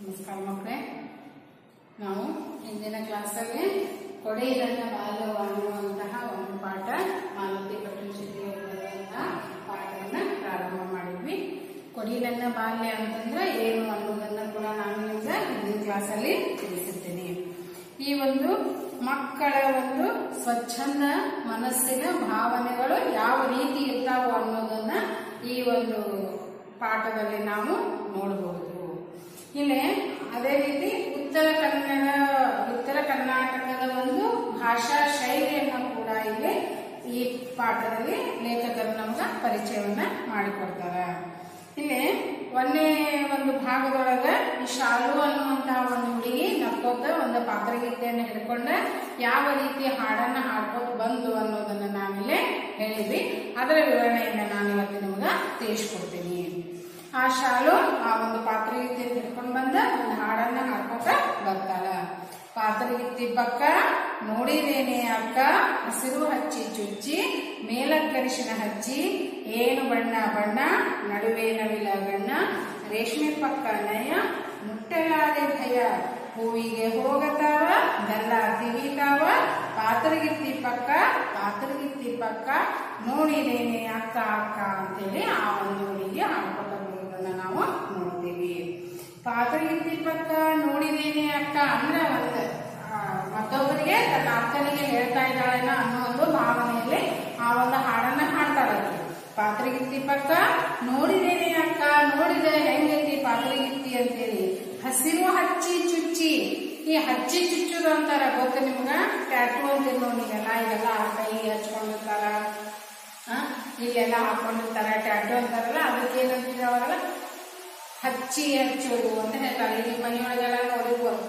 ನಮಸ್ಕಾರ ಮಕ್ಕಳೇ ನಾವು ಹಿಂದಿನ ಕ್ಲಾಸಲ್ಲಿ ಕೊಡೆಯಿರನ್ನ ಬಾಲ್ಯವಾಣು ಅನ್ನುವಂತಹ ಒಂದು ಪಾಠ ಮಾಲತಿ ಪಟ್ಟಣಶೆಟ್ಟಿ ಬರೆದಂತಹ ಪಾಠವನ್ನ ಪ್ರಾರಂಭ ಮಾಡಿದ್ವಿ ಕೊಡಿಲನ್ನ ಬಾಲ್ಯ ಅಂತಂದ್ರೆ ಏನು ಅನ್ನೋದನ್ನ ಕೂಡ ನಾನು ನಿಮ್ಗೆ ಹಿಂದಿನ ಕ್ಲಾಸಲ್ಲಿ ತಿಳಿಸಿರ್ತೀನಿ ಈ ಒಂದು ಮಕ್ಕಳ ಒಂದು ಸ್ವಚ್ಛಂದ ಮನಸ್ಸಿನ ಭಾವನೆಗಳು ಯಾವ ರೀತಿ ಇರ್ತಾವೋ ಅನ್ನೋದನ್ನ ಈ ಒಂದು ಪಾಠದಲ್ಲಿ ನಾವು ನೋಡಬಹುದು ಇಲ್ಲಿ ಅದೇ ರೀತಿ ಉತ್ತರ ಕನ್ನಡ ಉತ್ತರ ಕರ್ನಾಟಕದ ಒಂದು ಭಾಷಾ ಶೈಲಿಯನ್ನ ಕೂಡ ಇಲ್ಲಿ ಈ ಪಾಠದಲ್ಲಿ ಲೇಖಕರು ನಮ್ಗ ಪರಿಚಯವನ್ನ ಮಾಡಿಕೊಡ್ತಾರ ಇಲ್ಲಿ ಒಂದೇ ಒಂದು ಭಾಗದೊಳಗ ಈ ಶಾಲು ಅನ್ನುವಂತಹ ಒಂದು ಹುಡುಗಿ ನಕ್ಕೋತ ಒಂದು ಪಾತ್ರಗೀತೆಯನ್ನು ಹಿಡ್ಕೊಂಡ ಯಾವ ರೀತಿ ಹಾಡನ್ನ ಹಾಡ್ಕೋತ ಬಂದು ಅನ್ನೋದನ್ನ ನಾವಿಲ್ಲಿ ಹೇಳಿದ್ವಿ ಅದರ ವಿವರಣೆಯನ್ನ ನಾನು ಇವತ್ತು ನಿಮ್ಗ ತಿಳಿಸ್ಕೊಡ್ತೀನಿ ಆ ಶಾಲು ಆ ಒಂದು ಪಾತ್ರಗೀತೆ ಹಿಡ್ಕೊಂಡು ಬಂದ ಒಂದು ಹಾಡನ್ನ ಹಾಡ್ಕೋತ ಬರ್ತಾಳ ಪಾತ್ರಗೀತಿ ಪಕ್ಕ ನೋಡಿದೇನೆ ಅಕ್ಕ ಹಸಿರು ಹಚ್ಚಿ ಚುಚ್ಚಿ ಮೇಲಕ್ಕರಿಶಿನ ಹಚ್ಚಿ ಏನು ಬಣ್ಣ ಬಣ್ಣ ನಡುವೆ ನವಿಲ ಗಣ್ಣ ರೇಷ್ಮೆ ಪಕ್ಕ ನಯ ಮುಟ್ಟಲಾದೆ ಭಯ ಹೂವಿಗೆ ಹೋಗತಾವ ಗಲ್ಲ ತಿವಿತಾವ ಪಾತ್ರಗಿತ್ತಿ ಪಕ್ಕ ಪಾತ್ರಗಿತ್ತಿ ಪಕ್ಕ ನೋಡಿದೇನೆ ಅಕ್ಕ ಅಕ್ಕ ಅಂತೇಳಿ ಆ ಒಂದು ಹುಡುಗಿ ಹಾಡ್ಕೊತ ಬರೋದನ್ನ ನಾವು ನೋಡ್ತೀವಿ ಪಾತ್ರಗಿತ್ತಿ ಪಕ್ಕ ನೋಡಿದೇನೆ ಅಕ್ಕ ಅಂದ್ರೆ ಒಂದು ಆ, ಮತ್ತೊಬ್ಬರಿಗೆ ತನ್ನ ಅಕ್ಕನಿಗೆ ಹೇಳ್ತಾ ಇದ್ದಾಳೇನೋ ಅನ್ನೋ ಒಂದು ಭಾವನೆಯಲ್ಲಿ ಆ ಒಂದು ಹಾಡನ್ನ ಹಾಡ್ತಾಳೆ ಆಕೆ. ಪಾತ್ರಗಿತ್ತಿ ಪಕ್ಕ ನೋಡಿದೇನೆ ಅಕ್ಕ ನೋಡಿದೆ ಹೆಂಗೈತಿ ಪಾತ್ರಗಿತ್ತಿ ಅಂತೇಳಿ ಹಸಿರು ಹಚ್ಚಿ ಚುಚ್ಚಿ ಈ ಹಚ್ಚಿ ಚುಚ್ಚುದು ಅಂತಾರ ಗೊತ್ತ ನಿಮ್ಗ ಟ್ಯಾಟೂ ಅಂತೀರಿ ನೋಡಿ ಎಲ್ಲ ಇವೆಲ್ಲ ಕೈ ಹಚ್ಕೊಂಡಿರ್ತಾರ ಆ, ಇಲ್ಲೆಲ್ಲ ಹಾಕೊಂಡಿರ್ತಾರ ಟ್ಯಾಟೂ ಅಂತಾರಲ್ಲ ಅದಕ್ಕೆ ಏನಂತೀರ ಅವಾಗೆಲ್ಲ ಹಚ್ಚಿ ಹಚ್ಚೋದು ಅಂತ ಹೇಳ್ತಾರೆ ಈಗ ಮನೆಯೊಳಗೆಲ್ಲ ನೋಡಿರ್ಬೋದು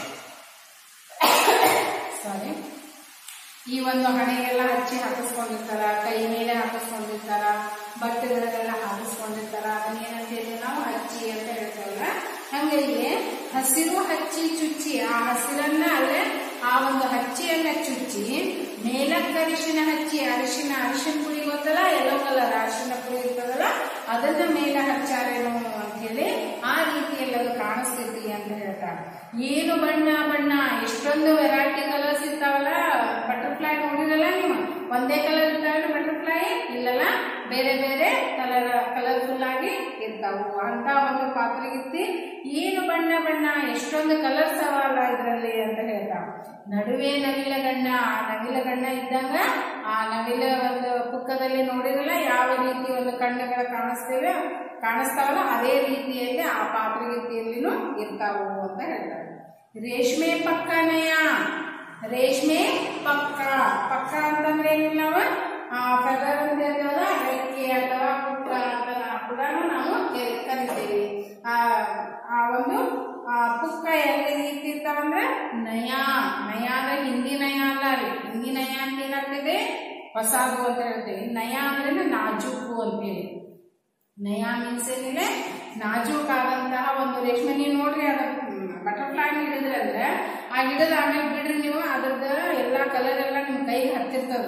ಸಾರಿ ಈ ಒಂದು ಹಣೆಗೆಲ್ಲ ಹಚ್ಚಿ ಹಾಕಿಸ್ಕೊಂಡಿರ್ತಾರ ಕೈ ಮೇಲೆ ಹಾಕಿಸ್ಕೊಂಡಿರ್ತಾರ ಬಟ್ಟೆಗಳಿಗೆಲ್ಲ ಹಾಕಿಸ್ಕೊಂಡಿರ್ತಾರ ಅದನ್ನ ಏನಂತೇಳಿ ನಾವು ಹಚ್ಚಿ ಅಂತ ಹೇಳ್ತಾರಲ್ಲ ಹಂಗೆ ಇಲ್ಲಿ ಹಸಿರು ಹಚ್ಚಿ ಚುಚ್ಚಿ ಆ ಹಸಿರನ್ನ ಅಲ್ಲೇ ಆ ಒಂದು ಹಚ್ಚಿಯನ್ನ ಚುಚ್ಚಿ ಮೇಲಕ್ಕೆ ಅರಿಶಿನ ಹಚ್ಚಿ ಅರಿಶಿನ ಅರಿಶಿನ ಪುಡಿ ಗೊತ್ತಲ್ಲ ಎಲ್ಲೋ ಕಲರ್ ಅರಿಶಿನ ಪುಡಿ ಇರ್ತದಲ್ಲ ಅದನ್ನ ಮೇಲೆ ಹಚ್ಚಾರೇನೋ ಅಂತ ಹೇಳಿ ಆ ರೀತಿಯಲ್ಲಿ ಅದು ಕಾಣಿಸ್ತೈತಿ ಅಂತ ಹೇಳ್ತಾರೆ ಏನು ಬಣ್ಣ ಬಣ್ಣ ಎಷ್ಟೊಂದು ವೆರೈಟಿ ಕಲರ್ಸ್ ಇರ್ತಾವಲ್ಲ ಬಟರ್ಫ್ಲೈ ನೋಡಿರಲ್ಲ ನೀವು ಒಂದೇ ಕಲರ್ ಇರ್ತಾವಲ್ಲ ಬಟರ್ಫ್ಲೈ ಇಲ್ಲಲ್ಲ ಬೇರೆ ಬೇರೆ ಕಲರ್ ಕಲರ್ಫುಲ್ ಆಗಿ ಇರ್ತಾವು ಅಂತ ಒಂದು ಪಾತ್ರೆಗಿತ್ತಿ ಏನು ಬಣ್ಣ ಬಣ್ಣ ಎಷ್ಟೊಂದು ಕಲರ್ಸ್ ಅವಲ್ಲ ಇದರಲ್ಲಿ ಅಂತ ಹೇಳ್ತಾವ ನಡುವೆ ನವಿಲ ಗಣ್ಣ ಆ ನವಿಲ ಗಣ್ಣ ಇದ್ದಂಗ ಆ ನವಿಲ ಒಂದು ಪುಕ್ಕದಲ್ಲಿ ನೋಡಿರಲ್ಲ ಯಾವ ರೀತಿ ಒಂದು ಕಣ್ಣುಗಳು ಕಾಣಿಸ್ತೇವೆ ಕಾಣಿಸ್ತಾವಲ್ಲ ಅದೇ ರೀತಿಯಲ್ಲಿ ಆ ಪಾತ್ರೆಗಿತ್ತಿಯಲ್ಲಿನೂ ಇರ್ತಾವು ಅಂತ ಹೇಳ್ತಾರೆ ರೇಷ್ಮೆ ಪಕ್ಕನಯ ರೇಷ್ಮೆ ಪಕ್ಕ ಪಕ್ಕ ಅಂತಂದ್ರೆ ಏನಿಲ್ಲ ನಾವು ಆ ಫೆದರ್ ಅಂತ ಹೇಳ್ತೀವಲ್ಲ ರೆಕ್ಕೆ ಅಥವಾ ಪುಕ್ಕ ಅಂತ ಕೂಡ ನಾವು ಕರಿ- ಕರಿತೀವಿ ಆ ಆ ಒಂದು ಆ ಪುಕ್ಕ ಎಲ್ಲಿ ರೀತಿ ಇರ್ತಾವಂದ್ರೆ ನಯ ನಯ ಅಂದ್ರೆ ಹಿಂದಿ ನಯ ಅಲ್ಲ ರೀ ಹಿಂದಿ ನಯ ಅಂತ ಏನಾಗ್ತದೆ ಹೊಸದು ಅಂತ ಹೇಳ್ತೀವಿ ನಯ ಅಂದ್ರೆ ನಾಜೂಕು ಅಂತೇಳಿ ನಯ ಮೀನ್ಸ್ ಏನಿದೆ ನಾಜೂಕಾದಂತಹ ಒಂದು ರೇಷ್ಮೆ ನೀವು ನೋಡ್ರಿ ಅದ ಬಟರ್ಫ್ಲೈ ಹಿಡಿದ್ರಿ ಅಂದ್ರೆ ಆ ಹಿಡಿದ ಆಮೇಲೆ ಬಿಡ್ರಿ ನೀವು ಅದ್ರದ್ದು ಎಲ್ಲಾ ಕಲರ್ ಎಲ್ಲ ನಿಮ್ ಕೈಗೆ ಹತ್ತಿರ್ತದ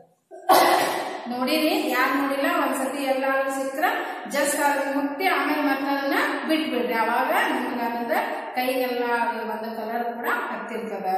ನೋಡಿರಿ ಯಾರು ನೋಡಿಲ್ಲ ಒಂದ್ಸತಿ ಎಲ್ಲಾರು ಸಿಕ್ಕ್ರ ಜಸ್ಟ್ ಅದನ್ನ ಮುಟ್ಟಿ ಆಮೇಲೆ ಮತ್ತೆ ಅದನ್ನ ಬಿಟ್ಬಿಡ್ರಿ ಅವಾಗ ನಿಮ್ಗೆ ಅದ್ರದ ಕೈಗೆಲ್ಲ ಅದು ಒಂದು ಕಲರ್ ಕೂಡ ಹತ್ತಿರ್ತದ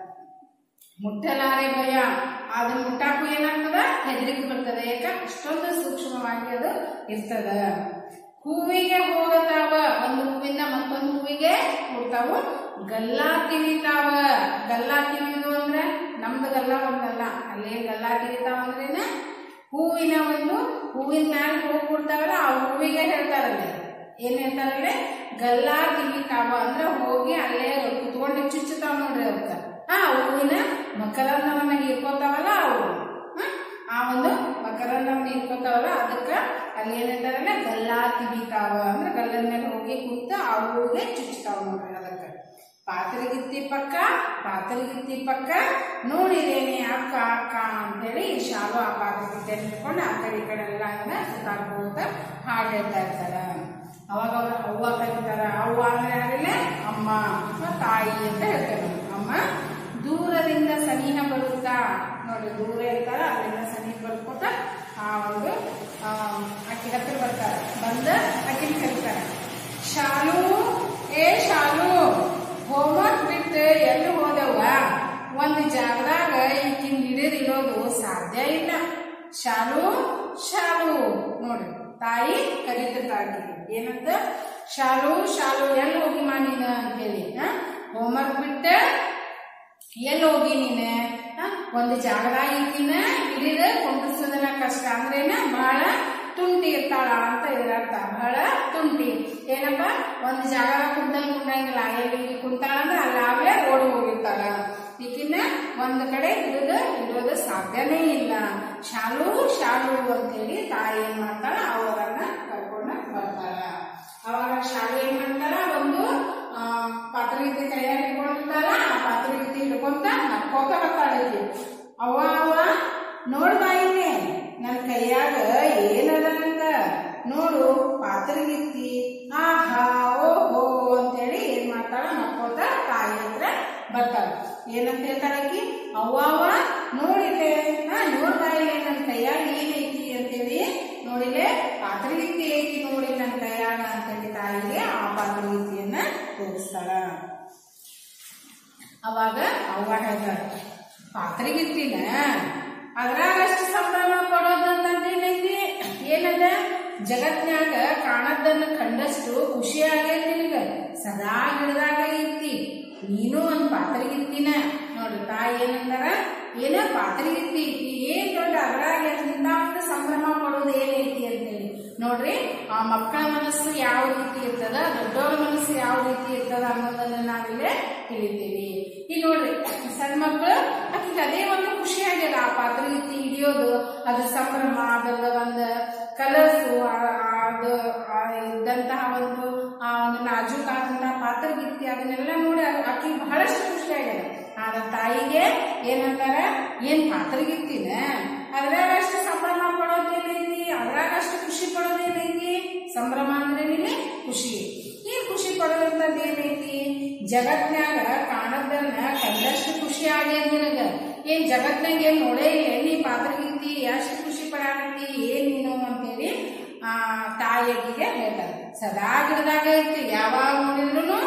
ಮುಟ್ಟಲಾರೆ ಭಯ ಅದನ್ನ ಮುಟ್ಟಾಕು ಏನಾಗ್ತದ ಹೆದರಿಕೆ ಬರ್ತದೆ ಯಾಕ ಅಷ್ಟೊಂದು ಸೂಕ್ಷ್ಮವಾಗಿ ಅದು ಇರ್ತದ ಹೂವಿಗೆ ಹೋಗತಾವ ಒಂದು ಹೂವಿಂದ ಮತ್ತೊಂದು ಹೂವಿಗೆ ಹೋಗ್ತಾವು ಗಲ್ಲಾ ತಿವಿತಾವ ಗಲ್ಲಾ ತಿವಿದು ಅಂದ್ರೆ ನಮ್ದು ಗಲ್ಲ ಒಂದಲ್ಲ ಅಲ್ಲಿ ಗಲ್ಲಾ ತಿವಿತಾವ ಅಂದ್ರೇನ ಹೂವಿನ ಒಂದು ಹೂವಿನ ಮ್ಯಾಲ ಹೋಗ್ಬಿಡ್ತಾವಲ್ಲ ಆ ಹೂವಿಗೆ ಹೇಳ್ತಾರಲ್ಲಿ ಏನ್ ಹೇಳ್ತಾರಲ್ಲೇ ಗಲ್ಲಾ ತಿವಿತಾವ ಅಂದ್ರೆ ಹೋಗಿ ಅಲ್ಲೇ ಕುತ್ಕೊಂಡು ಚುಚ್ಚುತ್ತಾವ ನೋಡ್ರಿ ಅವಕ್ಕ ಆ ಹೂವಿನ ಮಕರಂದವನ್ನ ಹೀರ್ಕೋತಾವಲ್ಲ ಅವು ಹ? ಆ ಒಂದು ಮಕರಂದವನ್ನ ಹೀರ್ಕೋತಾವಲ್ಲ ಅದಕ್ಕ ಅಲ್ಲಿ ಏನಂತಾರಲ್ಲ ಗಲ್ಲಾ ತಿವಿತಾವ ಅಂದ್ರೆ ಗಲ್ಲದ ಮೇಲೆ ಹೋಗಿ ಕುಂತ ಆ ಹೂವಿಗೆ ಚುಚ್ಚುತ್ತಾವ ನೋಡ್ರಿ ಅದಕ್ಕ ಪಾತ್ರಗಿತ್ತಿ ಪಕ್ಕ ಪಾತ್ರಗಿತ್ತಿ ಪಕ್ಕ ನೋಡಿದೇನೆ ಅಕ್ಕ ಅಕ್ಕ ಅಂತೇಳಿ ಈ ಶಾಲು ಆ ಪಾತ್ರಗಿತ್ತಿ ಹಿಡ್ಕೊಂಡು ಆ ಕಡೆ ಈ ಕಡೆ ಎಲ್ಲ ಹಿಂಗ ಸುತ್ತಾಡ್ಕೋತ ಹಾಡು ಹೇಳ್ತಾ ಇರ್ತಾರ ಅವಾಗ ಅವ್ರ ಅವ್ವ ಕರೀತಾರ ಅವ್ವ ಅಂದ್ರೆ ಯಾರಿಲ್ಲ ಅಮ್ಮ ಅಥವಾ ತಾಯಿ ಅಂತ ಹೇಳ್ತಾರೆ ನಾವು. ಅಮ್ಮ ದೂರದಿಂದ ಸನಿಹ ಬರುತ್ತಾ ನೋಡಿ ದೂರ ಇರ್ತಾರ ಅಲ್ಲಿಂದ ಸನಿಹ ಬರ್ಕೋತ ಆ ಒಂದು ಆ, ಆಕಿ ಹತ್ತಿರ ಬರ್ತಾರ ಬಂದ ಆಕಿನ ಕರೀತಾರ ಶಾಲು ಏ ಶಾಲು ಒಂದ್ ಜಾಗದಾಗ ಈಕಿನ್ ಹಿಡಿದಿರೋದು ಸಾಧ್ಯ ಇಲ್ಲ ಶಾಲು ಶಾಲು ನೋಡ್ರಿ ತಾಯಿ ಕರೀತಿರ್ತಾಳೆ ಏನಂತ ಶಾಲು ಶಾಲು ಎಲ್ಲಿ ಹೋಗಿ ನೀನ ಅಂತ ಹೇಳಿ ಹೋಮ್ವರ್ಕ್ ಬಿಟ್ಟ ಎಲ್ಲಿ ಹೋಗಿ ನೀನ ಆ, ಒಂದು ಜಾಗದಾಗ ಈಕಿನ ಹಿಡಿದ ಕುಂಡ್ರಿಸೋದನ್ನ ಕಷ್ಟ ಅಂದ್ರೇನ ಬಹಳ ತುಂಟಿ ಇರ್ತಾಳ ಅಂತ ಇದರರ್ಥ ಬಹಳ ತುಂಟಿ ಏನಪ್ಪ ಒಂದು ಜಾಗದಾಗ ಕುಂತಲ್ ಕುಂಡಂಗಿಲ್ಲ ಎಲ್ಲಿ ಇಲ್ಲಿ ಕುಂತಾಳ ಅಂದ್ರೆ ಅಲ್ಲಾಗ್ಲೇ ಓಡಿ ಹೋಗಿರ್ತಾಳ ಈಕಿನ ಒಂದ್ ಕಡೆ ಹಿಡಿದು ಇಡೋದು ಸಾಧ್ಯನೇ ಇಲ್ಲ ಶಾಲು ಶಾಲು ಅಂತೇಳಿ ತಾಯಿ ಏನ್ ಮಾಡ್ತಾಳ ಅವರನ್ನ ಕರ್ಕೊಂಡ ಬರ್ತಾಳ ಅವಾಗ ಶಾಲೆ ಏನ್ ಮಾಡ್ತಾರ ಒಂದು ಆ, ಪಾತ್ರಗೀತಿ ಕೈಯಾಗ ಹಿಡ್ಕೊಂಡಿರ್ತಾರ ಆ ಪಾತ್ರಗೀತಿ ಹಿಡ್ಕೊಂತ ನಕ್ಕೋತ ಬರ್ತಾಳೈತಿ ಅವ ಅವ ನೋಡ್ಬಾ ಇಲ್ಲಿ ನನ್ನ ಕೈಯಾಗ ಏನದ ಅಂತ ನೋಡು ಪಾತ್ರಗೀತಿ ಆಹಾ ಓಹೋ ಅಂತೇಳಿ ಏನ್ ಮಾಡ್ತಾಳ ನಕ್ಕೋತ ತಾಯಿ ಹತ್ರ ಬರ್ತಾಳ ಏನಂತ ಹೇಳ್ತಾಳಕಿ ಅವ್ವ ಅವ್ವ ನೋಡಿಲೆ ಹಾ ನೋಡ್ಬಾ ಇಲ್ಲಿ ನನ್ನ ಕೈಯಾಗ ಏನೈತಿ ಅಂತೇಳಿ ನೋಡಿಲೆ ಪಾತ್ರಗೀತಿ ಐತಿ ನೋಡಿ ನನ್ನ ಕೈಯಾಗ ಅಂತೇಳಿ ತಾಯಿಗೆ ಆ ಪಾತ್ರಗೀತಿಯನ್ನ ತೋರಿಸ್ತಾಳ ಅವಾಗ ಅವ್ವ ಹೇಳ್ತಾಳ ಪಾತ್ರಗೀತಿನ ಅದ್ರಾಗ ಅಷ್ಟು ಸಂಭ್ರಮ ಪಡೋದಂತಂದ್ರೆ ಏನೈತಿ ಏನದ ಜಗತ್ನ್ಯಾಗ ಕಾಣದ್ದನ್ನ ಕಂಡಷ್ಟು ಖುಷಿ ಆಗೈತಿ ನಿನಗ ಸದಾ ಗಿಡದಾಗ ಐತಿ ನೀನು ಒಂದ್ ಪಾತ್ರಗಿತ್ತಿನ ನೋಡ್ರಿ ತಾಯಿ ಏನಂತಾರ ಏನ ಪಾತ್ರಗಿತ್ತಿ ಐತಿ ಏನ್ ದೊಡ್ಡ ಅದ್ರಾಗ ಎಂತ ಒಂದು ಸಂಭ್ರಮ ಪಡೋದು ಏನೈತಿ ಅಂತೇಳಿ ನೋಡ್ರಿ ಆ ಮಕ್ಕಳ ಮನಸ್ಸು ಯಾವ ರೀತಿ ಇರ್ತದ ದೊಡ್ಡವರ ಮನಸ್ಸು ಯಾವ ರೀತಿ ಇರ್ತದ ಅನ್ನೋದನ್ನ ನಾವಿಲ್ಲೇ ತಿಳಿತೀವಿ ಈ ನೋಡ್ರಿ ಸಣ್ಣ ಮಕ್ಕಳು ಆಕಿಗೆ ಅದೇ ಒಂದು ಖುಷಿ ಆಗ್ಯದ ಆ ಪಾತ್ರಗೀತಿ ಹಿಡಿಯೋದು ಅದ್ರ ಸಂಭ್ರಮ ಅದರ ಒಂದು ಕಲರ್ಸು ಅದು ಆ ಇದ್ದಂತಹ ಒಂದು ಆ ಒಂದು ನಾಜೂಕಾದಂತಹ ಪಾತ್ರಗೀತಿ ಅದನ್ನೆಲ್ಲ ನೋಡಿ ಆಕಿಗೆ ಬಹಳಷ್ಟು ಖುಷಿ ಆಗ್ಯದ ಆದ ತಾಯಿಗೆ ಏನಂತಾರ ಏನ್ ಪಾತ್ರಗೀತಿನ ಅದ್ರಾಗ ಅಷ್ಟು ಸಂಭ್ರಮ ಪಡೋದೇನೈತಿ ಅದ್ರಾಗ ಅಷ್ಟು ಖುಷಿ ಪಡೋದೇನೈತಿ ಸಂಭ್ರಮ ಅಂದ್ರೆ ನೀನೆ ಖುಷಿ ಏನ್ ಖುಷಿ ಪಡೋದಂತದ್ ಏನೈತಿ ಜಗತ್ನ್ಯಾಗ ಕಾಣದನ್ನ ಕಂಡಷ್ಟು ಖುಷಿ ಆಗ್ಯದ ನಿನಗ ಏನ್ ಜಗತ್ನಾಗ ಏನ್ ನೋಡೇ ಇಲ್ಲ ನೀ ಪಾತ್ರಗೀತಿ ಎಷ್ಟು ಖುಷಿ ಪಡಾಕತ್ತಿ ಏನ್ ನೀನು ಅಂತೇಳಿ ಆ ತಾಯಿಗೆ ಹೇಳ್ತಾರೆ ಸದಾ ಗಿಡದಾಗ ಐತಿ ಯಾವಾಗ ನೋಡಿದ್ರು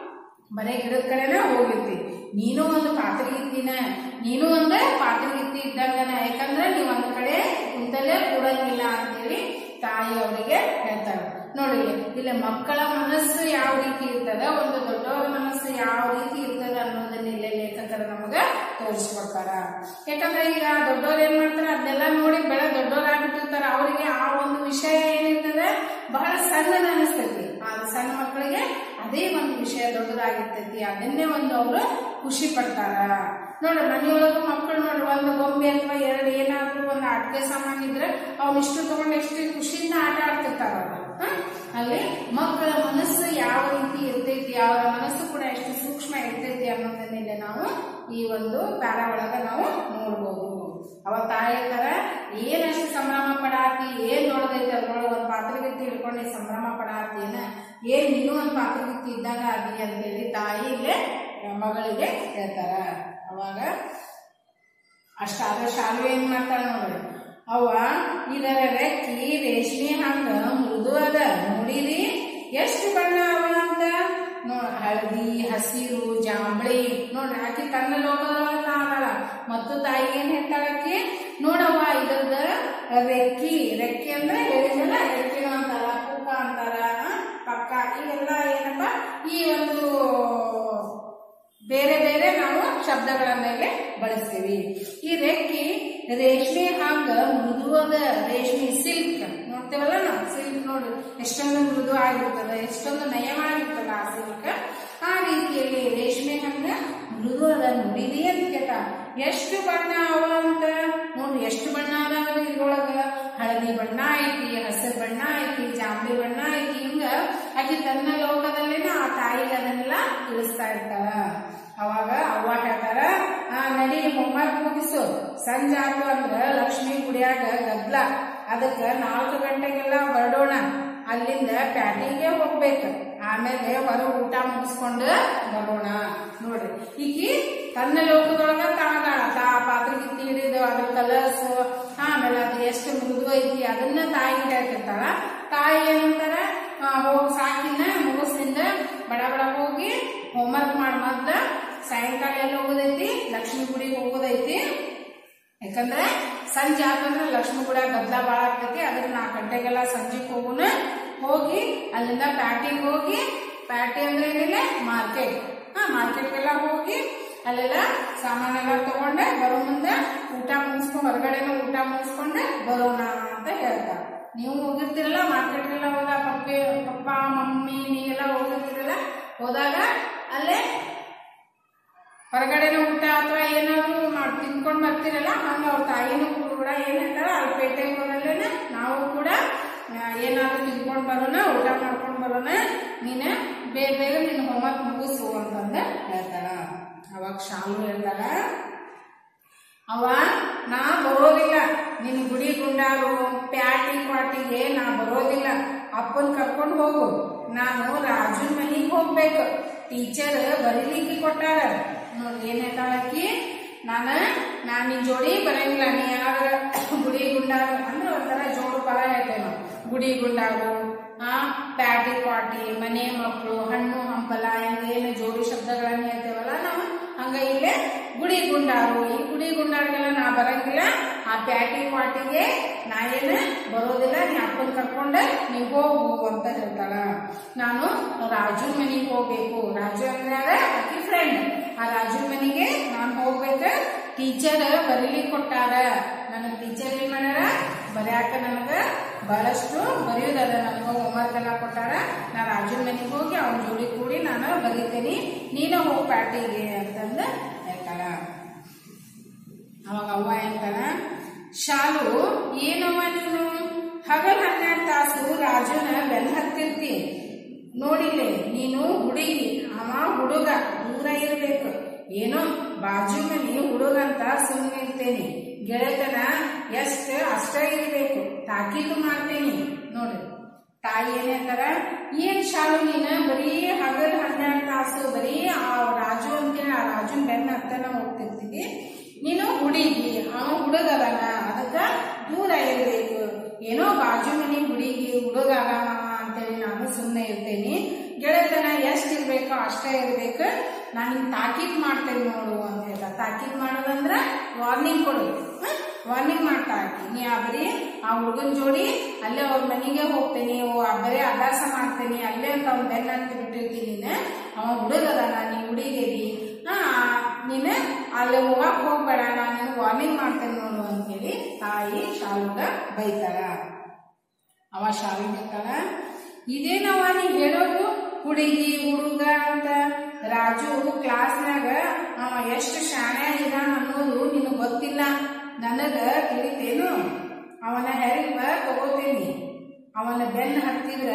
ಬರೇ ಗಿಡದ ಕಡೆನ ಹೋಗಿರ್ತಿ ನೀನು ಒಂದು ಪಾತ್ರಗಿತ್ತಿನ ನೀನು ಒಂದು ಪಾತ್ರಗಿತ್ತಿ ಇದ್ದಂಗನ ಯಾಕಂದ್ರೆ ನೀವ್ ಒಂದ್ ಕಡೆ ಕುಂತಲ್ಲೇ ಕೂಡಂಗಿಲ್ಲ ಅಂತೇಳಿ ತಾಯಿ ಅವರಿಗೆ ಹೇಳ್ತಾಳೆ ನೋಡಿ ಇಲ್ಲಿ ಮಕ್ಕಳ ಮನಸ್ಸು ಯಾವ ರೀತಿ ಇರ್ತದ ಒಂದು ದೊಡ್ಡವರ ಮನಸ್ಸು ಯಾವ ರೀತಿ ಇರ್ತದ ಅನ್ನೋದನ್ನ ಇಲ್ಲೇ ಲೇಖಕರು ನಮಗ ತೋರಿಸ್ಕೊಡ್ತಾರ ಯಾಕಂದ್ರೆ ಈಗ ದೊಡ್ಡವ್ರು ಏನ್ ಮಾಡ್ತಾರ ಅದನ್ನೆಲ್ಲ ನೋಡಿ ಬೆಳೆ ದೊಡ್ಡವರಾಗ್ಬಿಟ್ಟಿರ್ತಾರ ಅವರಿಗೆ ಆ ಒಂದು ವಿಷಯ ಏನಿರ್ತದೆ ಬಹಳ ಸಣ್ಣದ ಅನಿಸ್ತೈತಿ ಆ ಸಣ್ಣ ಮಕ್ಕಳಿಗೆ ಅದೇ ಒಂದು ವಿಷಯ ದೊಡ್ಡದಾಗಿರ್ತೈತಿ ಅದನ್ನೇ ಒಂದು ಅವರು ಖುಷಿ ಪಡ್ತಾರ ನೋಡ್ರಿ ಮನೆಯೊಳಗ ಮಕ್ಕಳು ನೋಡ್ರಿ ಒಂದು ಗೊಂಬೆ ಅಥವಾ ಎರಡು ಏನಾದ್ರೂ ಒಂದು ಆಟಿಕೆ ಸಾಮಾನ್ ಇದ್ರೆ ಅವ್ನ ಇಷ್ಟು ತಗೊಂಡು ಎಷ್ಟು ಖುಷಿಯಿಂದ ಆಟ ಆಡ್ತಿರ್ತಾರ ಅವ್ರು ಹ? ಅಲ್ಲಿ ಮಕ್ಕಳ ಮನಸ್ಸು ಯಾವ ರೀತಿ ಇರ್ತೈತಿ ಅವರ ಮನಸ್ಸು ಕೂಡ ಎಷ್ಟು ಸೂಕ್ಷ್ಮ ಇರ್ತೈತಿ ಅನ್ನೋದನ್ನೆಲ್ಲ ನಾವು ಈ ಒಂದು ಪ್ಯಾರ ಒಳಗ ನಾವು ನೋಡ್ಬೋದು ಅವ ತಾಯಿ ತರ ಏನಷ್ಟು ಸಂಭ್ರಮ ಪಡಾತಿ ಏನ್ ನೋಡದೈತಿ ಅದ್ರೊಳಗೆ ಒಂದು ಪಾತ್ರಗಿತ್ತಿ ಹಿಡ್ಕೊಂಡು ನೀ ಸಂಭ್ರಮ ಪಡಾತಿ ಏನ ಏನ್ ನೀನು ಒಂದು ಪಾತ್ರಗಿತ್ತಿ ಇದ್ದಾಗ ಅದಿ ಅಂತೇಳಿ ತಾಯಿ ಇಲ್ಲೇ ಮಗಳಿಗೆ ಹೇಳ್ತಾರ ಅವಾಗ ಅಷ್ಟಾದ್ರೆ ಶಾಲು ಏನ್ ಮಾಡ್ತಾಳ ನೋಡ್ರಿ ಅವ ಇದರ ರೆಕ್ಕಿ ರೇಷ್ಮೆ ಹಂಗ ಮೃದು ಅದ ನೋಡಿರಿ ಎಷ್ಟು ಬಣ್ಣ ಅವ ಅಂತ ನೋಡ್ ಹಳದಿ ಹಸಿರು ಜಾಂಬಳಿ ನೋಡ್ರಿ ಆಕಿ ತನ್ನ ಲೋಕದೊಳಗ ಅದಾಳ ಮತ್ತು ತಾಯಿ ಏನ್ ಹೇಳ್ತಾಳಕಿ ನೋಡವ್ವ ಇದ್ರದ ರೆಕ್ಕಿ ರೆಕ್ಕಿ ಅಂದ್ರೆ ಹೇಳಿದಲ್ಲ ರೆಕ್ಕಿನ ಅಂತಾರ ಪುಕ್ಕ ಅಂತಾರ ಆ, ಪಕ್ಕ ಇವೆಲ್ಲ ಏನಪ್ಪ ಈ ಒಂದು ಬೇರೆ ಬೇರೆ ನಾವು ಶಬ್ದಗಳನ್ನೆಲ್ಲ ಬಳಸ್ತೀವಿ ಈ ರೆಕ್ಕಿ ರೇಷ್ಮೆ ಹಾಂಗ ಮೃದುವಾದ ರೇಷ್ಮೆ ಸಿಲ್ಕ್ ನೋಡ್ತೇವಲ್ಲ ನಾವು ಸಿಲ್ಕ್ ನೋಡಿ ಎಷ್ಟೊಂದು ಮೃದು ಆಗಿರ್ತದೆ ಎಷ್ಟೊಂದು ನಯವಾಗಿರ್ತದೆ ಆ ಸಿಲ್ಕ್ ಆ ರೀತಿಯಲ್ಲಿ ರೇಷ್ಮೆ ಹಂಗ ಮೃದು ಅದ ನೋಡಿರಿ ಅಂತ ಕೇಟ ಎಷ್ಟು ಬಣ್ಣ ಅವ ಅಂತ ನೋಡ್ರಿ ಎಷ್ಟು ಬಣ್ಣ ಅದಾವ ಇದ್ರೊಳಗ ಹಳದಿ ಬಣ್ಣ ಐತಿ ಹಸಿರು ಬಣ್ಣ ಐತಿ ಜಾಂಬಳಿ ಬಣ್ಣ ಐತಿ ಹಿಂಗ ಆಕಿ ತನ್ನ ಲೋಕದಲ್ಲೇನ ಆ ತಾಯಿಗೆ ಅದನ್ನೆಲ್ಲ ತಿಳಿಸ್ತಾ ಇರ್ತಾಳ ಅವಾಗ ಅವ್ವ ಹೇಳ್ತಾರ ಆ ನಡಿ ಹೋಮ್ವರ್ಕ್ ಮುಗಿಸು ಸಂಜೆ ಆತು ಅಂದ್ರ ಲಕ್ಷ್ಮೀ ಗುಡಿಯಾಗ ಗದ್ಲ ಅದಕ್ಕ ನಾಲ್ಕು ಗಂಟೆಗೆಲ್ಲ ಹೊರಡೋಣ ಅಲ್ಲಿಂದ ಪ್ಯಾಟಿಗೆ ಹೋಗ್ಬೇಕು ಆಮೇಲೆ ಹೊರ ಊಟ ಮುಗಿಸ್ಕೊಂಡು ಬರೋಣ ನೋಡ್ರಿ ಈಕಿ ತನ್ನ ಲೋಕದೊಳಗ ತಾಳದಾಳ ತಾ ಪಾತ್ರಗಿತ್ತಿ ಹಿಡಿದು ಅದ್ರ ಕಲರ್ಸ್ ಆಮೇಲೆ ಅದು ಎಷ್ಟು ಮೃದು ಐತಿ ಅದನ್ನ ತಾಯಿಗೆ ಹೇಳ್ತಿರ್ತಾಳ ತಾಯಿ ಏನಂತಾರ ಹೋಗಿ ಸಾಕಿನ ಮುಗಿಸಿಂದ ಬಡ ಬಡ ಹೋಗಿ ಹೋಮ್ವರ್ಕ್ ಮಾಡಿ ಮೊದ್ಲ ಸಾಯಂಕಾಲ ಎಲ್ಲಿ ಹೋಗೋದೈತಿ ಲಕ್ಷ್ಮೀ ಗುಡಿಗೆ ಹೋಗೋದೈತಿ ಯಾಕಂದ್ರೆ ಸಂಜೆ ಆತಂದ್ರೆ ಲಕ್ಷ್ಮೀ ಗುಡ ಗದ್ದಲ ಭಾಳ ಆಗ್ತೈತಿ ಅದಕ್ಕೆ ನಾಲ್ಕು ಗಂಟೆಗೆಲ್ಲ ಸಂಜೆಗೆ ಹೋಗೋಣ ಹೋಗಿ ಅಲ್ಲಿಂದ ಪ್ಯಾಟಿಗೆ ಹೋಗಿ ಪ್ಯಾಟಿ ಅಂದ್ರೆ ಏನಿಲ್ಲ ಮಾರ್ಕೆಟ್ ಹಾ ಮಾರ್ಕೆಟ್ಗೆಲ್ಲ ಹೋಗಿ ಅಲ್ಲೆಲ್ಲ ಸಾಮಾನೆಲ್ಲ ತಗೊಂಡೆ ಬರೋ ಮುಂದೆ ಊಟ ಮುಗಿಸ್ಕೊಂಡು ಹೊರಗಡೆನೂ ಊಟ ಮುಗಿಸ್ಕೊಂಡೆ ಬರೋಣ ಅಂತ ಹೇಳ್ತಾರೆ ನೀವು ಹೋಗಿರ್ತೀರಲ್ಲ ಮಾರ್ಕೆಟ್ಗೆಲ್ಲ ಹೋದಾಗ ಪಪ್ಪಿ ಪಪ್ಪ ಮಮ್ಮಿ ನೀವೆಲ್ಲ ಹೋಗಿರ್ತೀರಲ್ಲ ಹೋದಾಗ ಅಲ್ಲೇ ಹೊರಗಡೆನ ಊಟ ಅಥವಾ ಏನಾದ್ರು ಮಾಡಿ ತಿನ್ಕೊಂಡು ಬರ್ತಿರಲ್ಲ ಹಂಗ ಅವ್ರ ತಾಯಿನೂ ಕೂಡ ಏನ್ ಹೇಳ್ತಾರ ಅಲ್ಲಿ ಪೇಟೆಗೆ ಹೋದಲ್ಲೇನೆ ನಾವು ಕೂಡ ಆ, ಏನಾದ್ರು ತಿನ್ಕೊಂಡು ಬರೋಣ ಊಟ ಮಾಡ್ಕೊಂಡು ಬರೋಣ ನೀನ ಬೇಗ ಬೇಗ ನಿನ್ನ ಹೋಮ್ವರ್ಕ್ ಮುಗಿಸು ಅಂತಂದ ಹೇಳ್ತಾರ ಅವಾಗ ಶಾಲು ಹೇಳ್ತಾರ ಅವ ನಾ ಬರೋದಿಲ್ಲ ನಿನ್ ಗುಡಿ ಗುಂಡಾರು ಪ್ಯಾಟಿ ಪಾಟಿಗೆ ನಾ ಬರೋದಿಲ್ಲ ಅಪ್ಪನ್ ಕರ್ಕೊಂಡು ಹೋಗು ನಾನು ರಾಜುನ್ ಮನಿಗ್ ಹೋಗ್ಬೇಕು ಟೀಚರ್ ಬರೀಲಿಕ್ಕೆ ಕೊಟ್ಟಾರ ನೋಡಿ ಏನ್ ಹೇಳ್ತಾಳಕ್ಕಿ ನಾನ ನಾ ನಿನ್ ಜೋಡಿ ಬರಂಗಿಲ್ಲ ನೀ ಯಾರ ಗುಡಿ ಗುಂಡಾರು ಅಂದ್ರೆ ಒಂಥರ ಜೋಡು ಪದ ಹೇಳ್ತೇವೆ ನಾವು ಗುಡಿ ಗುಂಡಾರು ಆ ಪ್ಯಾಟಿ ಪಾಟಿ ಮನೆ ಮಕ್ಕಳು ಹಣ್ಣು ಹಂಪಲ ಹಿಂಗೇನು ಜೋಡಿ ಶಬ್ದಗಳನ್ನ ಹೇಳ್ತೇವಲ್ಲ ನಾವು ಹಂಗ ಇಲ್ಲೇ ಗುಡಿ ಗುಂಡಾರು ಈ ಗುಡಿ ಗುಂಡಾರಿಗೆಲ್ಲ ನಾ ಬರಂಗಿಲ್ಲ ಆ ಪ್ಯಾಟಿ ಪಾಟಿಗೆ ನಾ ಏನ ಬರೋದಿಲ್ಲ ನೀ ಅಪ್ಪನ್ ಕರ್ಕೊಂಡ ನೀ ಹೋಗು ಅಂತ ಹೇಳ್ತಾಳ ನಾನು ರಾಜು ಮನಿಗೆ ಹೋಗ್ಬೇಕು ರಾಜು ಅಂದ್ರೆ ಯಾರ? ಆಕಿ ಫ್ರೆಂಡ್ ಆ ರಾಜು ಮನಿಗೆ ನಾನು ಹೋಗ್ಬೇಕ ಟೀಚರ್ ಬರೀಲಿಕ್ಕೆ ಕೊಟ್ಟಾರ ನನಗೆ ಟೀಚರ್ ಏನ್ ಮಾಡ್ಯಾರ ಬರ್ಯಾಕ ನನಗ ಬಹಳಷ್ಟು ಬರೆಯೋದದ ನನಗ ಹೋಮ್ವರ್ಕ್ ಎಲ್ಲ ಕೊಟ್ಟಾರ ನಾ ರಾಜುನ್ ಮನೆಗೆ ಹೋಗಿ ಅವನ ಜೋಡಿ ಕೂಡಿ ನಾನು ಬರೀತೀನಿ ನೀನು ಹೋಗಿ ಪ್ಯಾಟಿಗೆ ಅಂತಂದ ಹೇಳ್ತಾಳ ಅವಾಗ ಅವ್ವ ಹೇಳ್ತಾಳ ಶಾಲು ಏನವ್ವ ನೀನು ಹಗಲ್ ಹನ್ನೆರಡು ತಾಸು ರಾಜುನ ಬೆನ್ ಹತ್ತಿರ್ತಿ ನೋಡಿಲೆ ನೀನು ಹುಡುಗಿ ಅವ ಹುಡುಗ ದೂರ ಇರ್ಬೇಕು ಏನೋ ಬಾಜು ಮನಿ ಹುಡುಗಂತ ಸುಮ್ಮನೆ ಇರ್ತೇನೆ ಗೆಳೆತನ ಎಷ್ಟ ಅಷ್ಟ ಇರ್ಬೇಕು ತಾಕೀತು ಮಾಡ್ತೇನಿ ನೋಡ್ರಿ ತಾಯಿ ಏನಂತಾರ ಏನ್ ಶಾಲು ನೀನ ಬರೀ ಹಗಲ್ ಹನ್ನೆರಡು ತಾಸು ಬರೀ ಆ ರಾಜು ಅಂತೇಳಿ ಆ ರಾಜುನ್ ಬೆನ್ನ ಹತ್ತನ ಹೋಗ್ತಿರ್ತೀವಿ ನೀನು ಹುಡುಗಿ ಅವ ಹುಡುಗ ಅದಾನ ಅದಕ್ಕ ದೂರ ಇರ್ಬೇಕು ಏನೋ ಬಾಜು ಮನಿ ಹುಡುಗಿ ಹುಡುಗ ಅದಾನ ಅಂತೇಳಿ ನಾನು ಸುಮ್ಮನೆ ಇರ್ತೇನೆ ಗೆಳೆತನ ಎಷ್ಟ್ ಇರ್ಬೇಕೋ ಅಷ್ಟೇ ಇರ್ಬೇಕು ನಾನು ನಿನ್ ತಾಕೀತ್ ಮಾಡ್ತೇನೆ ನೋಡು ಅಂತ ಹೇಳ್ತಾ ತಾಕೀತ್ ಮಾಡೋದಂದ್ರ ವಾರ್ನಿಂಗ್ ಕೊಡು ವಾರ್ನಿಂಗ್ ಮಾಡ್ತಾ ಆಕಿ ನೀ ಆ ಬರೀ ಆ ಹುಡುಗನ್ ಜೋಡಿ ಅಲ್ಲೇ ಅವ್ರ ಮನೆಗೆ ಹೋಗ್ತೇನೆ ಓ ಆ ಬರೀ ಅಭ್ಯಾಸ ಮಾಡ್ತೇನೆ ಅಲ್ಲೇ ಅಂತ ಅವ್ನ ಬೆನ್ನ ಹತ್ತಿ ಬಿಟ್ಟಿರ್ತೀನಿ ನೀನು ಅವ ಹುಡುಗ ಅದಾನ ನೀ ಹುಡುಗಿರಿ ಹಾ ನೀನು ಅಲ್ಲಿ ಹೋಗಕ್ ಹೋಗ್ಬೇಡ ನಾನು ನಿನಗೆ ವಾರ್ನಿಂಗ್ ಮಾಡ್ತೇನೆ ನೋಡು ಅಂತೇಳಿ ತಾಯಿ ಶಾಲುಗ ಬೈತಾಳ ಅವ ಶಾಲೆ ಹೇಳ್ತಾಳ ಇದೇನವ ನೀ ಹೇಳೋದು ಹುಡುಗಿ ಹುಡುಗ ಅಂತ ರಾಜು ಕ್ಲಾಸ್ನಾಗ ಅವ ಎಷ್ಟು ಶಾಣೆ ಇದಾನ ಅನ್ನೋದು ನಿನಗೆ ಗೊತ್ತಿಲ್ಲ ನನಗ ತಿಳಿತೇನು ಅವನ ಹೆಲ್ಪ್ ತಗೋತೀನಿ ಅವನ ಬೆನ್ನ ಹತ್ತಿದ್ರ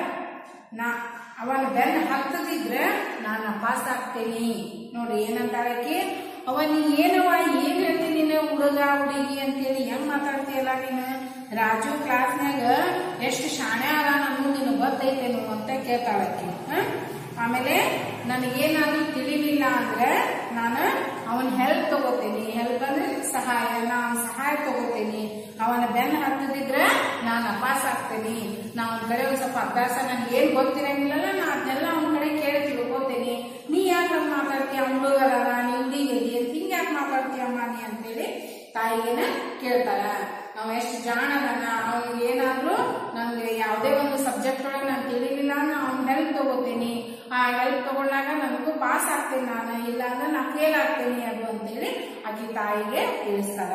ನಾ ಅವನ ಬೆನ್ನ ಹತ್ತದಿದ್ರ ನಾನು ಪಾಸ್ ಆಗ್ತೇನಿ ನೋಡಿ ಏನಂತಾಳಕಿ ಅವ ನೀ ಏನವ ಏನ್ ಹೇಳ್ತೀನಿ ನೀನು ಹುಡುಗ ಹುಡುಗಿ ಅಂತೇಳಿ ಹೆಂಗ್ ಮಾತಾಡ್ತೀಯಲ್ಲ ನೀನು ರಾಜು ಕ್ಲಾಸ್ನಾಗ ಎಷ್ಟು ಶಾಣೆ ಅದ ಅನ್ನೋದು ನಿನಗೆ ಗೊತ್ತೈತೇನು ಅಂತ ಕೇಳ್ತಾಳಕ್ಕಿ ಹ? ಆಮೇಲೆ ನನಗೇನಾದ್ರೂ ತಿಳಿಲಿಲ್ಲ ಅಂದ್ರೆ ನಾನು ಅವನ ಹೆಲ್ಪ್ ತಗೋತೀನಿ ಹೆಲ್ಪ್ ಅಂದ್ರೆ ಸಹಾಯ ನಾನು ಸಹಾಯ ತಗೋತೀನಿ ಅವನ ಬೆನ್ನ ಹತ್ತದಿದ್ರೆ ನಾನು ಅಪಾಸ್ ಆಗ್ತೀನಿ ನಾ ಅವನ ಕಡೆ ಒಂದ್ ಸ್ವಲ್ಪ ಅಭ್ಯಾಸ ನನ್ಗೆ ಏನ್ ಗೊತ್ತಿರಂಗಿಲ್ಲಲ್ಲ ನಾ ಅದನ್ನೆಲ್ಲ ಅವನ ಕಡೆ ಕೇಳಿ ತಿಳ್ಕೊತೀನಿ ನೀ ಯಾಕೆ ಹಂಗ್ ಮಾತಾಡ್ತೀಯ ಹುಡುಗರ ನೀ ಹುಡುಗಿರಿ ಅಂತ ಹಿಂಗ್ ಯಾಕೆ ಮಾತಾಡ್ತೀಯಮ್ಮ ನೀ ಅಂತೇಳಿ ತಾಯಿಗೆನ ಕೇಳ್ತಾಳ ಅವ ಎಷ್ಟು ಜಾಣ ಅದಾನ ಅವ್ನಿಗೆ ಏನಾದ್ರೂ ನಂಗೆ ಯಾವುದೇ ಒಂದು ಸಬ್ಜೆಕ್ಟ್ ಒಳಗೆ ನಾನು ತಿಳಿಲಿಲ್ಲ ಅಂದ್ರೆ ಅವ್ನ ಹೆಲ್ಪ್ ತಗೋತೀನಿ ಆ ಹೆಲ್ಪ್ ತಗೊಂಡಾಗ ನನಗೂ ಪಾಸ್ ಆಗ್ತೀನಿ ನಾನು ಇಲ್ಲ ಅಂದ್ರೆ ನಾ ಫೇಲ್ ಆಗ್ತೀನಿ ಅದು ಅಂತೇಳಿ ಆಕಿ ತಾಯಿಗೆ ತಿಳಿಸ್ತಾಳ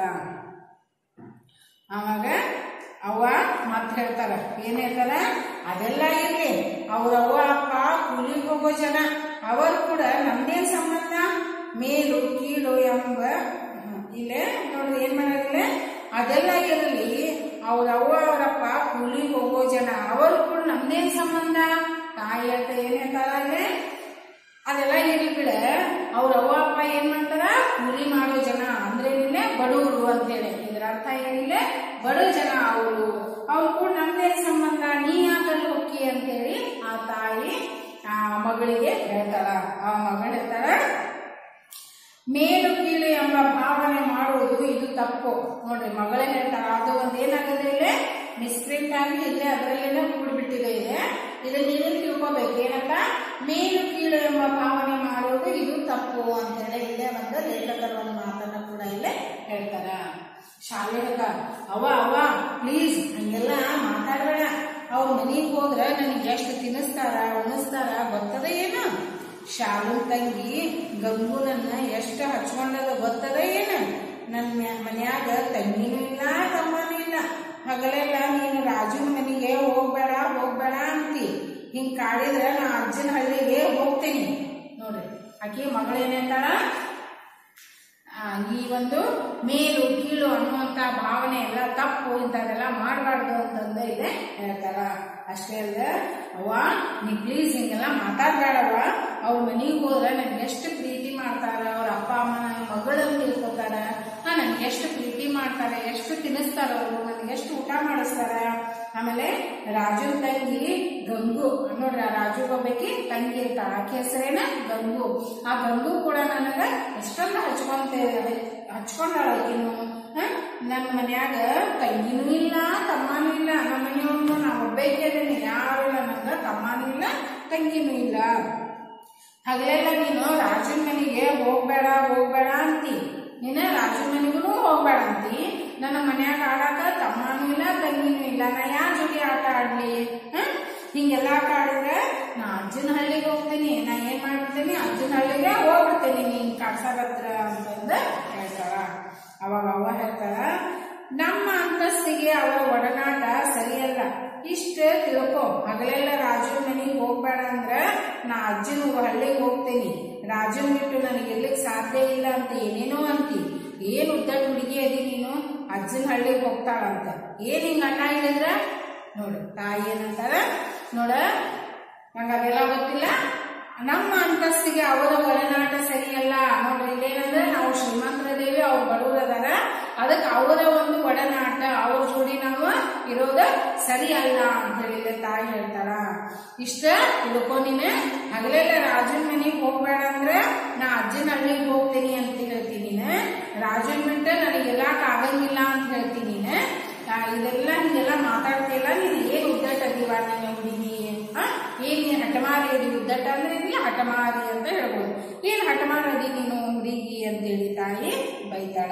ಅವಾಗ ಅವ್ವ ಮತ್ ಹೇಳ್ತಾರ ಏನ್ ಹೇಳ್ತಾರ ಅದೆಲ್ಲ ಇರ್ಲಿ ಅವ್ರ ಅವ್ವ ಅಪ್ಪ ಕೂಲಿಗೆ ಹೋಗೋ ಜನ ಅವರು ಕೂಡ ನಮ್ದೇನ್ ಸಂಬಂಧ ಮೇಲು ಕೀಳು ಎಂಬ ಹ್ಮ್, ಇಲ್ಲೇ ನೋಡ್ರಿ ಏನ್ ಮಾಡಿಲ್ಲ ಅದೆಲ್ಲ ಇರಲಿ ಅವ್ರ ಅವ್ವ ಅವರಪ್ಪ ಕೂಲಿಗೆ ಹೋಗೋ ಜನ ಅವರು ಕೂಡ ನಮ್ದೇನ್ ಸಂಬಂಧ ತಾಯಿ ಅಂತ ಏನ್ ಹೇಳ್ತಾರ ಅಲ್ಲೇ ಅದೆಲ್ಲ ಇರ್ಲಿ ಬಿಡ ಅವ್ರ ಅವ್ವ ಅಪ್ಪ ಏನ್ ಮಾಡ್ತಾರ ಕೂಲಿ ಮಾಡೋ ಜನ ಅಂದ್ರೆ ಏನಿಲ್ಲ ಬಡವರು ಅಂತೇಳಿ ಇದ್ರ ಅರ್ಥ ಏನಿಲ್ಲ ಬಡ ಜನ ಅವರು ಅವ್ರು ಕೂಡ ನಮ್ದೇ ಸಂಬಂಧ ನೀ ಯಾಕಲ್ಲಿ ಹೋಗಿ ಅಂತೇಳಿ ಆ ತಾಯಿ ಆ ಮಗಳಿಗೆ ಹೇಳ್ತಾಳ ಆ ಮಗಳು ಹೇಳ್ತಾಳ ಮೇಲು ಕೀಳು ಎಂಬ ಭಾವನೆ ಮಾಡುವುದು ಇದು ತಪ್ಪು ನೋಡ್ರಿ ಮಗಳೇ ಹೇಳ್ತಾಳ ಅದು ಒಂದ್ ಏನಾಗಿದೆ ಇಲ್ಲಿ ಮಿಸ್ಪ್ರಿಂಟ್ ಆಗಿ ಇಲ್ಲೇ ಅದರಲ್ಲೇನೆ ಕೂಡ್ಬಿಟ್ಟಿದೆ ಇದೆ ಇದನ್ನ ನೀವೇನ್ ತಿಳ್ಕೊಬೇಕು ಇದೇನಲ್ಲ ಮೇಲು ಕೀಳು ಎಂಬ ಭಾವನೆ ಮಾಡುವುದು ಇದು ತಪ್ಪು ಅಂತ ಹೇಳಿ ಇಲ್ಲೇ ಒಂದು ಲೇಖಕರು ಒಂದು ಮಾತನ್ನ ಕೂಡ ಇಲ್ಲೇ ಹೇಳ್ತಾರ ಶಾಲೆಗ ಅವ ಅವ ಪ್ಲೀಸ್ ಹಂಗೆಲ್ಲ ಮಾತಾಡಬೇಡ ಅವ್ರ ಮನೆಗೆ ಹೋದ್ರ ನನಗೆ ಎಷ್ಟು ತಿನ್ನಿಸ್ತಾರ ಉಣಿಸ್ತಾರ ಗೊತ್ತದ ಏನು ಶಾಲು ತಂಗಿ ಗಂಗುನನ್ನ ಎಷ್ಟು ಹಚ್ಕೊಂಡದ ಗೊತ್ತದ ಏನು ನನ್ನ ಮ್ಯಾ- ಮನ್ಯಾಗ ತಂಗಿನೂ ಇಲ್ಲ ತಮ್ಮನೂ ಇಲ್ಲ ಹಗಲೆಲ್ಲ ನೀನು ರಾಜನ ಮನೆಗೆ ಹೋಗ್ಬೇಡ ಹೋಗ್ಬೇಡ ಅಂತಿ ಹಿಂಗ್ ಕಾಡಿದ್ರೆ ನಾ ಅಜ್ಜನ ಹಳ್ಳಿಗೆ ಹೋಗ್ತೀನಿ ನೋಡ್ರಿ ಆಕಿ ಮಗಳೇನೇಂತಾಳ ಆ, ಈ ಒಂದು ಮೇಲು ಕೀಳು ಅನ್ನುವಂತ ಭಾವನೆ ಎಲ್ಲ ತಪ್ಪು ಇಂಥದೆಲ್ಲ ಮಾಡಬಾರ್ದು ಅಂತಂದ ಇದೆ ಹೇಳ್ತಾರ ಅಷ್ಟೇ ಅಲ್ಲ ಅವ್ವ ನೀ ಪ್ಲೀಸ್ ಹಿಂಗೆಲ್ಲ ಮಾತಾಡ್ಬೇಡವ್ವ ಅವ್ರ ಮನೆಗೆ ಹೋದ್ರೆ ನನ್ಗೆ ಎಷ್ಟು ಪ್ರೀತಿ ಮಾಡ್ತಾರ ಅವ್ರ ಅಪ್ಪ ಅಮ್ಮ ನನ್ನ ಮಗಳನ್ನು ತಿಳ್ಕೊತಾರ ಹಾ ನನ್ಗೆ ಎಷ್ಟು ಪ್ರೀತಿ ಮಾಡ್ತಾರೆ ಎಷ್ಟು ತಿನ್ನಿಸ್ತಾರ ಅವರು ನನ್ಗೆ ಎಷ್ಟು ಊಟ ಮಾಡಿಸ್ತಾರ ಆಮೇಲೆ ರಾಜು ತಂಗಿ ಗಂಗು ನೋಡ್ರಿ ಆ ರಾಜು ಒಬ್ಬಾಕಿ ತಂಗಿ ಇರ್ತಾಳ ಆಕೆ ಹೆಸರೇನ ಗಂಗು ಆ ಗಂಗು ಕೂಡ ನನಗ ಎಷ್ಟೊಂದು ಹಚ್ಕೊಂತ ಹಚ್ಕೊಂಡಾಳ ಆಕಿನು ಹ? ನನ್ನ ಮನ್ಯಾಗ ತಂಗಿನೂ ಇಲ್ಲ ತಮ್ಮನೂ ಇಲ್ಲ ನಮ್ಮ ಮನೆಯವ್ರು ನಾ ಒಬ್ಬೈಕೆ ಅದೀನಿ ಯಾರು ಇಲ್ಲ ನಂಗ ತಮ್ಮನೂ ಇಲ್ಲ ತಂಗಿನೂ ಇಲ್ಲ ಹಗಲೆಲ್ಲ ನೀನು ರಾಜನ ಮನೆಗೆ ಹೋಗ್ಬೇಡ ಹೋಗ್ಬೇಡ ಅಂತಿ ನೀನ ರಾಜನ ಮನೆಗೂ ಹೋಗ್ಬೇಡ ಅಂತಿ ನನ್ನ ಮನ್ಯಾಗ ಆಡಾಕ ತಮ್ಮನೂ ಇಲ್ಲ ತಂಗಿನೂ ಇಲ್ಲ ನಾ ಯಾರ ಜೊತೆ ಆಟ ಆಡ್ಲಿ ಹ? ಹಿಂಗೆಲ್ಲ ಆಟ ಆಡಿದ್ರೆ ನಾ ಅಜ್ಜನ ಹಳ್ಳಿಗೆ ಹೋಗ್ತೀನಿ ನಾ ಏನ್ ಮಾಡ್ಬಿಡ್ತೀನಿ ಅಜ್ಜನ ಹಳ್ಳಿಗೆ ಹೋಗ್ಬಿಡ್ತೀನಿ ನೀನ್ ಕಾಡ್ಸಾಗತ್ರ ಅಂತಂದು ಹೇಳ್ತಾಳ ಅವಾಗ ಅವ್ವ ಹೇಳ್ತಾಳ ನಮ್ಮ ಅಂತಸ್ತಿಗೆ ಅವರ ಒಡನಾಟ ಸರಿಯಲ್ಲ ಇಷ್ಟ ತಿಳ್ಕೊ ಹಗಲೆಲ್ಲ ರಾಜನ ಮನೆಗೆ ಹೋಗ್ಬೇಡ ಅಂದ್ರ ನಾ ಅಜ್ಜನ ಹಳ್ಳಿಗೆ ಹೋಗ್ತೀನಿ ರಾಜನ್ ಬಿಟ್ಟು ನನಗೆ ಎಲ್ಲಿಗೆ ಸಾಧ್ಯ ಇಲ್ಲ ಅಂತ ಏನೇನೋ ಅಂತಿ ಏನ್ ಉದ್ದಟ ಹುಡುಗಿ ಅದಿ ನೀನು ಅಜ್ಜನ ಹಳ್ಳಿಗೆ ಹೋಗ್ತಾಳಂತ ಏನ್ ಹಿಂಗ ಅಣ್ಣ ಹೇಳಿದ್ರ ನೋಡು ತಾಯಿ ಏನಂತಾರ ನೋಡ ನಂಗೆ ಅದೆಲ್ಲ ಗೊತ್ತಿಲ್ಲ ನಮ್ಮ ಅಂತಸ್ತಿಗೆ ಅವರ ಒಳನಾಟ ಸರಿಯಲ್ಲ ನೋಡ್ರಿ ಇಲ್ಲೇನಂದ್ರೆ ನಾವು ಶ್ರೀಮಂತರದೇವಿ ಅವ್ರು ಬಡವರದಾರ ಅದಕ್ಕೆ ಅವರ ಒಂದು ಒಡನಾಟ ಅವ್ರ ಜೋಡಿ ನಾವು ಇರೋದ ಸರಿ ಅಲ್ಲ ಅಂತ ಹೇಳಿ ಇಲ್ಲಿ ತಾಯಿ ಹೇಳ್ತಾರ ಇಷ್ಟ ತಿಳ್ಕೊ ನೀನು ಹಗಲೆಲ್ಲ ರಾಜನ ಮನೆಗೆ ಹೋಗ್ಬೇಡ ಅಂದ್ರೆ ನಾ ಅಜ್ಜನ ಹಳ್ಳಿಗೆ ಹೋಗ್ತೀನಿ ಅಂತ ಹೇಳ್ತೀನಿ ನೀನು ರಾಜನ್ ಬಿಟ್ಟ ನನಗೆ ಎಲ್ಲಾಕ ಆಗಂಗಿಲ್ಲ ಅಂತ ಹೇಳ್ತೀನಿ ನೀನು ಆ, ಇದೆಲ್ಲ ಹಿಂಗೆಲ್ಲ ಮಾತಾಡ್ತಿಲ್ಲ ನೀನು ಏನ್ ಉದ್ದಟ ಅದೀವ ನನ್ನ ಹುಡುಗಿ ಆ? ಏನ್ ನೀನ್ ಹಠಮಾರಿ ಅದಿ ಉದ್ದಟ ಅಂದ್ರೆ ಇದೆಯಲ್ಲ ಹಠಮಾರಿ ಅಂತ ಹೇಳ್ಬೋದು ಏನ್ ಹಠಮಾರ ಅದಿ ನೀನು ಹುಡುಗಿ ಅಂತೇಳಿ ತಾಯಿ ಬೈತಾಳ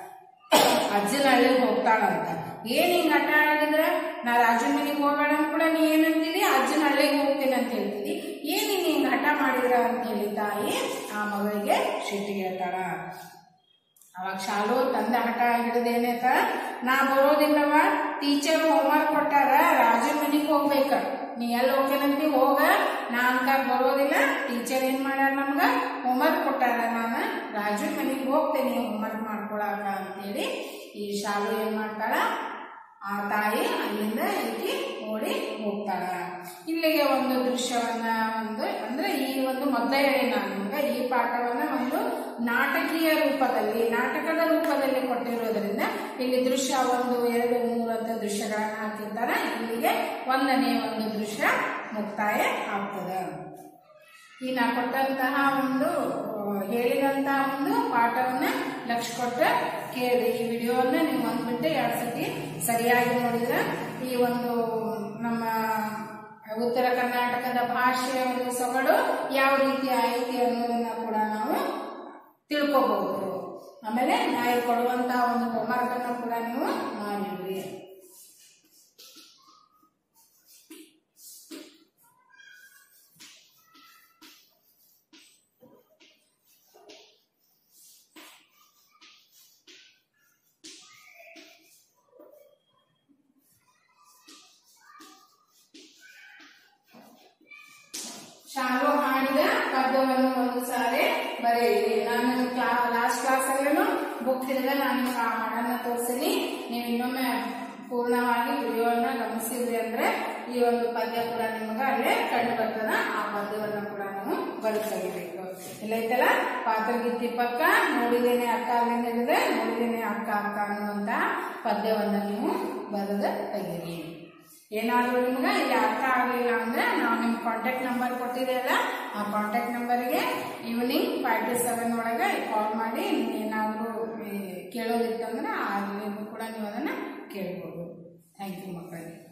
ಅಜ್ಜನ ಹಳ್ಳಿಗೆ ಹೋಗ್ತಾಳಂತ ಏನ್ ಹಿಂಗ್ ಹಠ ಆಡಿದ್ರ ನಾ ರಾಜನ ಮನೆಗೆ ಹೋಗೋಣ ಕೂಡ ನೀ ಏನಂತೀರಿ ಅಜ್ಜನ ಹಳ್ಳಿಗೆ ಹೋಗ್ತೀನಿ ಅಂತ ಹೇಳ್ತೀರಿ ಏನ್ ನೀನ್ ಹಿಂಗ್ ಹಠ ಮಾಡಿದ್ರ ಅಂತ ಹೇಳಿ ತಾಯಿ ಆ ಮಗಳಿಗೆ ಸಿಟ್ಟಿಗೆ ಹೇಳ್ತಾಳ ಅವಾಗ ಶಾಲು ತಂದೆ ಹಠ ಹಿಡಿದೇನೇತ ನಾ ಬರೋದಿಲ್ಲವ ಟೀಚರ್ ಹೋಮ್ವರ್ಕ್ ಕೊಟ್ಟಾರ ರಾಜನ ಮನೆಗೆ ಹೋಗ್ಬೇಕ ನೀ ಎಲ್ಲಿ ಹೋಗ್ತೇನಂತಿ ಹೋಗ ನಾ ಅನ್ಕಾಕ್ ಬರೋದಿಲ್ಲ ಟೀಚರ್ ಏನ್ ಮಾಡ್ಯಾರ ನಮ್ಗ ಹೋಮ್ವರ್ಕ್ ಕೊಟ್ಟಾರ ನಾನು ರಾಜನ ಮನೆಗೆ ಹೋಗ್ತೇನೆ ಹೋಮ್ವರ್ಕ್ ಮಾಡ್ಕೊಳಕ ಅಂತೇಳಿ ಈ ಶಾಲು ಏನ್ ಮಾಡ್ತಾಳ ಆ ತಾಯಿ ಅಲ್ಲಿಂದ ಈಕಿ ಓಡಿ ಹೋಗ್ತಾಳ ಇಲ್ಲಿಗೆ ಒಂದು ದೃಶ್ಯವನ್ನ ಒಂದು ಅಂದ್ರೆ ಈ ಒಂದು ಮೊದಲೇ ಹೇಳಿ ನಾನು ನಿಮ್ಗೆ ಈ ಪಾಠವನ್ನ ಒಂದು ನಾಟಕೀಯ ರೂಪದಲ್ಲಿ ನಾಟಕದ ರೂಪದಲ್ಲಿ ಕೊಟ್ಟಿರೋದ್ರಿಂದ ಇಲ್ಲಿ ದೃಶ್ಯ ಒಂದು ಎರಡು ಮೂರು ಅಂತ ದೃಶ್ಯಗಳನ್ನ ಹಾಕಿರ್ತಾರೆ ಇಲ್ಲಿಗೆ ಒಂದನೇ ಒಂದು ದೃಶ್ಯ ಮುಕ್ತಾಯ ಆಗ್ತದೆ ಈ ನಾ ಕೊಟ್ಟಂತಹ ಒಂದು ಆ, ಹೇಳಿದಂತಹ ಒಂದು ಪಾಠವನ್ನ ಲಕ್ಷ ಕೊಟ್ಟು ಕೇಳಿ ಈ ವಿಡಿಯೋವನ್ನ ನೀವು ಒಂದ್ ಬಿಟ್ಟು ಎರಡ್ ಸತಿ ಸರಿಯಾಗಿ ನೋಡಿದ್ರೆ ಈ ಒಂದು ನಮ್ಮ ಉತ್ತರ ಕರ್ನಾಟಕದ ಭಾಷೆಯ ಒಂದು ಸೊಗಡು ಯಾವ ರೀತಿ ಐತಿ ಅನ್ನೋದನ್ನ ಕೂಡ ನಾವು ತಿಳ್ಕೋಬಹುದು ಆಮೇಲೆ ನಾ ಇಲ್ಲಿ ಕೊಡುವಂತಹ ಒಂದು ಹೋಮ್ವರ್ಕ್ ಅನ್ನು ಕೂಡ ನೀವು ಮಾಡಿದ್ರಿ ಶಾಲು ಹಾಡಿದ ಪದ್ಯವನ್ನು ಒಂದು ಸಾರಿ ಬರೆಯಿರಿ ನಾನು ಕ್ಲಾ ಲಾಸ್ಟ್ ಕ್ಲಾಸ್ ಅಲ್ಲೇನು ಬುಕ್ ಹಿಡಿದ ನಾನು ಆ ಹಾಡನ್ನ ತೋರಿಸಿನಿ ನೀವು ಇನ್ನೊಮ್ಮೆ ಪೂರ್ಣವಾಗಿ ವಿಡಿಯೋನ ಗಮನಿಸಿದ್ರಿ ಅಂದ್ರೆ ಈ ಒಂದು ಪದ್ಯ ಕೂಡ ನಿಮ್ಗೆ ಅಲ್ಲೇ ಕಂಡು ಬರ್ತದ ಆ ಪದ್ಯವನ್ನ ಕೂಡ ನೀವು ಬರೆದು ತೆಗಿಬೇಕು ಇಲ್ಲೈತಲ್ಲ ಪಾತ್ರಗಿತ್ತಿ ಪಕ್ಕ ನೋಡಿದೇನೆ ಅಕ್ಕ ಅಲ್ಲಿಂದ ಹಿಡಿದ್ರೆ ನೋಡಿದೇನೆ ಅಕ್ಕ ಅಕ್ಕ ಅನ್ನುವಂತ ಪದ್ಯವನ್ನ ನೀವು ಬರೆದು ತೆಗೀರಿ ಏನಾದರೂ ನಿಮ್ಗೆ ಇಲ್ಲಿ ಅರ್ಥ ಆಗಲಿಲ್ಲ ಅಂದ್ರೆ ನಾವು ನಿಮ್ಮ ಕಾಂಟ್ಯಾಕ್ಟ್ ನಂಬರ್ ಕೊಟ್ಟಿದೆಯಲ್ಲ ಆ ಕಾಂಟ್ಯಾಕ್ಟ್ ನಂಬರ್ಗೆ ಈವ್ನಿಂಗ್ ಫೈವ್ ಟು ಸೆವೆನ್ ಒಳಗೆ ಕಾಲ್ ಮಾಡಿ ಏನಾದರೂ ಕೇಳೋದಿತ್ತಂದ್ರೆ ಅಲ್ಲಿ ಕೂಡ ನೀವು ಅದನ್ನು ಕೇಳ್ಬೋದು ಥ್ಯಾಂಕ್ ಯು ಮಕ್ಕಳಿಗೆ